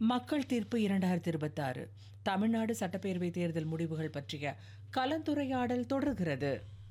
மக்கள் தீர்ப்பு இரண்டாயிரத்தி இருபத்தாறு தமிழ்நாடு சட்டப்பேரவை தேர்தல் முடிவுகள் பற்றிய கலந்துரையாடல் தொடர்கிறது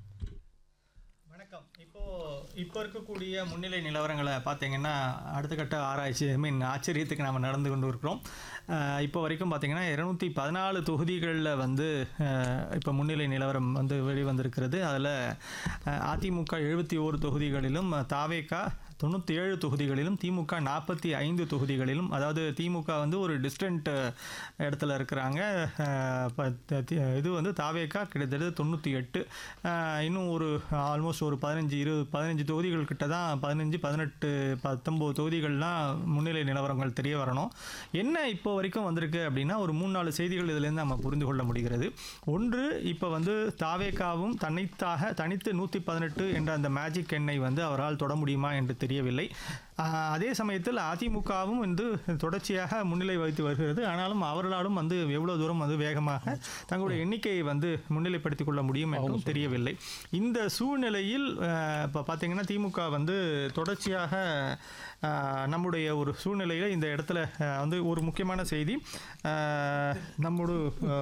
வணக்கம் இப்போ இப்போ இருக்கக்கூடிய முன்னிலை நிலவரங்களை பார்த்தீங்கன்னா அடுத்த கட்ட ஆராய்ச்சி ஐ மீன் ஆச்சரியத்துக்கு நாம் நடந்து கொண்டு இருக்கிறோம் அஹ் இப்போ வரைக்கும் பார்த்தீங்கன்னா இருநூத்தி பதினாலு தொகுதிகளில் வந்து அஹ் இப்போ முன்னிலை நிலவரம் வந்து வெளிவந்திருக்கிறது அதில் அதிமுக எழுபத்தி ஓரு தொகுதிகளிலும் தாவேகா தொண்ணூற்றி ஏழு தொகுதிகளிலும் திமுக நாற்பத்தி ஐந்து தொகுதிகளிலும் அதாவது திமுக வந்து ஒரு டிஸ்டன்ட் இடத்துல இருக்கிறாங்க அஹ் ப- த- தி- இது வந்து தாவேக்கா கிட்டத்தட்ட தொண்ணூற்றி எட்டு இன்னும் ஒரு ஆல்மோஸ்ட் ஒரு பதினஞ்சு இருபது பதினஞ்சு தொகுதிகள் கிட்ட தான் பதினஞ்சு பதினெட்டு பத்தொம்போது தொகுதிகள்லாம் முன்னிலை நிலவரங்கள் தெரிய வரணும் என்ன இப்போ வரைக்கும் வந்திருக்கு அப்படின்னா ஒரு மூணு நாலு செய்திகள் இதுலேருந்து நம்ம புரிந்து கொள்ள முடிகிறது ஒன்று இப்போ வந்து தாவேக்காவும் தனித்தாக தனித்து நூற்றி பதினெட்டு என்ற அந்த மேஜிக் எண்ணை வந்து அவரால் தொட முடியுமா என்று தெரியவில்லை ஆஹ் அதே சமயத்தில் அதிமுகவும் வந்து தொடர்ச்சியாக முன்னிலை வகித்து வருகிறது ஆனாலும் அவர்களாலும் வந்து எவ்வளோ தூரம் வந்து வேகமாக தங்களுடைய எண்ணிக்கையை வந்து முன்னிலைப்படுத்திக் கொள்ள முடியும் என்றும் தெரியவில்லை இந்த சூழ்நிலையில் இப்போ பார்த்தீங்கன்னா திமுக வந்து தொடர்ச்சியாக ஆஹ் நம்முடைய ஒரு சூழ்நிலையில் இந்த இடத்துல ஆஹ் வந்து ஒரு முக்கியமான செய்தி ஆஹ் நம்மோடு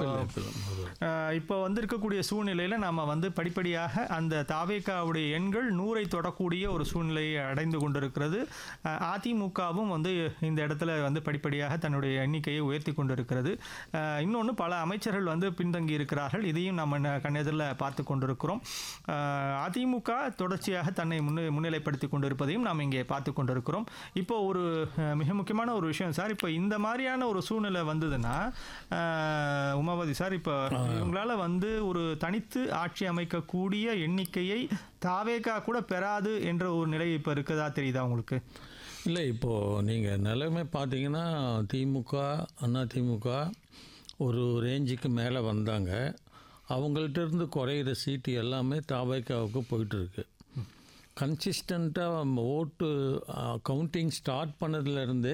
ஆஹ் இப்போ வந்திருக்கக்கூடிய சூழ்நிலையில் நாம் வந்து படிப்படியாக அந்த தாவேக்காவுடைய எண்கள் நூறை தொடக்கூடிய ஒரு சூழ்நிலையை அடைந்து கொண்டிருக்கிறது ஆஹ் அதிமுகவும் வந்து இந்த இடத்துல வந்து படிப்படியாக தன்னுடைய எண்ணிக்கையை உயர்த்தி கொண்டிருக்கிறது இன்னொன்று பல அமைச்சர்கள் வந்து பின்தங்கி இருக்கிறார்கள் இதையும் நம்ம ந- கண்ணெதிரில் பார்த்து கொண்டிருக்கிறோம் ஆஹ் அதிமுக தொடர்ச்சியாக தன்னை முன்னே முன்னிலைப்படுத்தி கொண்டிருப்பதையும் நாம் இங்கே பார்த்து கொண்டிருக்கிறோம் இப்போ ஒரு அஹ், மிக முக்கியமான ஒரு விஷயம் சார் இப்போ இந்த மாதிரியான ஒரு சூழ்நிலை வந்ததுன்னா ஆஹ், உமாபதி சார் இப்போ இவங்களால வந்து ஒரு தனித்து ஆட்சி அமைக்கக்கூடிய எண்ணிக்கையை தாவேகா கூட பெறாது என்ற ஒரு நிலை இப்போ இருக்குதா தெரியுதா உங்களுக்கு இல்லை இப்போது நீங்கள் நிலைமை பார்த்தீங்கன்னா திமுக அண்ணா திமுக ஒரு ரேஞ்சுக்கு மேலே வந்தாங்க அவங்கள்ட்ட இருந்து குறையிற சீட்டு எல்லாமே தாவைக்காவுக்கு போயிட்டுருக்கு கன்சிஸ்டண்ட்டாக ஓட்டு கவுண்டிங் ஸ்டார்ட் பண்ணதுலேருந்தே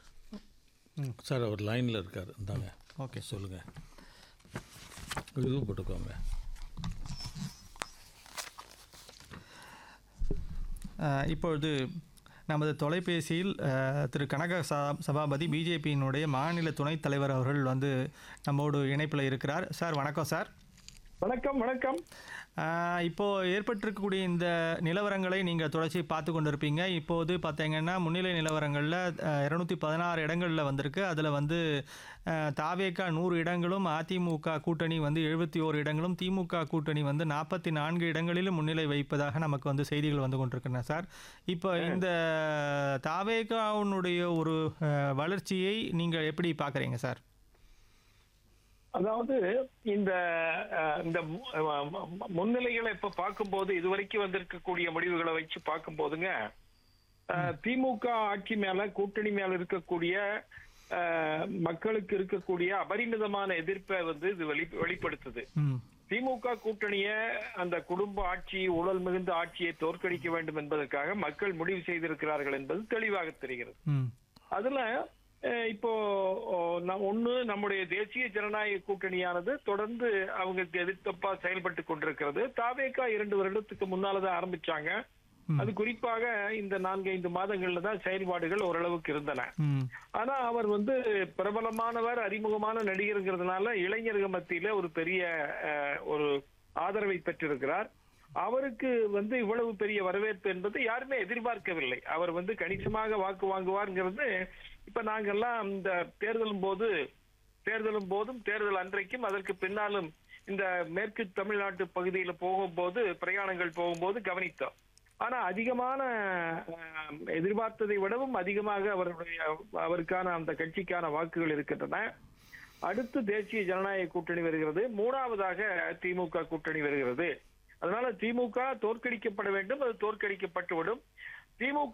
சார் அவர் லைனில் இருக்கார் இந்தாங்க ஓகே சொல்லுங்கள் இது போட்டுக்கோங்க அஹ் இப்பொழுது நமது தொலைபேசியில் அஹ், திரு கனக சா சபாபதி பிஜேபியினுடைய மாநில துணைத் தலைவர் அவர்கள் வந்து நம்மோடு இணைப்பில் இருக்கிறார் சார் வணக்கம் சார் வணக்கம் வணக்கம் அஹ், இப்போ ஏற்பட்டிருக்கக்கூடிய இந்த நிலவரங்களை நீங்கள் தொடர்ச்சி பார்த்து கொண்டிருப்பீங்க இப்போது பார்த்தீங்கன்னா முன்னிலை நிலவரங்களில் இரநூத்தி பதினாறு இடங்களில் வந்திருக்கு அதில் வந்து அஹ், தாவேகா நூறு இடங்களும் அதிமுக கூட்டணி வந்து எழுபத்தி ஓரு இடங்களும் திமுக கூட்டணி வந்து நாற்பத்தி நான்கு இடங்களிலும் முன்னிலை வைப்பதாக நமக்கு வந்து செய்திகள் வந்து கொண்டிருக்கின்றன சார் இப்போ இந்த தாவேகாவுடைய ஒரு அஹ், வளர்ச்சியை நீங்கள் எப்படி பார்க்குறீங்க சார் அதாவது இந்த அஹ், இந்த மு- அஹ், மு- முன்னிலைகளை இப்ப பார்க்கும்போது இதுவரைக்கும் வந்திருக்கக்கூடிய முடிவுகளை வச்சு பார்க்கும்போதுங்க அஹ், திமுக ஆட்சி மேல கூட்டணி மேல இருக்கக்கூடிய அஹ், மக்களுக்கு இருக்கக்கூடிய அபரிமிதமான எதிர்ப்பை வந்து இது வெளி வெளிப்படுத்துது ம் திமுக கூட்டணிய அந்த குடும்ப ஆட்சி ஊழல் மிகுந்த ஆட்சியை தோற்கடிக்க வேண்டும் என்பதற்காக மக்கள் முடிவு செய்திருக்கிறார்கள் என்பது தெளிவாக தெரிகிறது ம் அதுல அஹ், இப்போ ஓ, ந- ஒண்ணு நம்முடைய தேசிய ஜனநாயக கூட்டணியானது தொடர்ந்து அவங்களுக்கு எதிர்த்தப்பா செயல்பட்டு கொண்டிருக்கிறது தாவேக்கா இரண்டு வருடத்துக்கு முன்னாலதான் ஆரம்பிச்சாங்க அது குறிப்பாக இந்த நான்கு ஐந்து மாதங்கள்ல தான் செயல்பாடுகள் ஓரளவுக்கு இருந்தன ம் ஆனா அவர் வந்து பிரபலமானவர் அறிமுகமான நடிகருங்கிறதுனால இளைஞர்கள் மத்தியில ஒரு பெரிய அஹ், ஒரு ஆதரவை பெற்றிருக்கிறார் அவருக்கு வந்து இவ்வளவு பெரிய வரவேற்பு என்பது யாருமே எதிர்பார்க்கவில்லை அவர் வந்து கணிசமாக வாக்கு வாங்குவார்ங்கிறது இப்ப நாங்கெல்லாம் இந்த தேர்தலும் போது தேர்தலும் போதும் தேர்தல் அன்றைக்கும் அதற்கு பின்னாலும் இந்த மேற்கு தமிழ்நாட்டு பகுதியில போகும்போது பிரயாணங்கள் போகும்போது கவனித்தோம் ஆனா அதிகமான அஹ், எதிர்பார்த்ததை விடவும் அதிகமாக அவருடைய அவருக்கான அந்த கட்சிக்கான வாக்குகள் இருக்கின்றன அடுத்து தேசிய ஜனநாயக கூட்டணி வருகிறது மூணாவதாக திமுக கூட்டணி வருகிறது அதனால திமுக தோற்கடிக்கப்பட வேண்டும் அது தோற்கடிக்கப்பட்டுவிடும் திமுக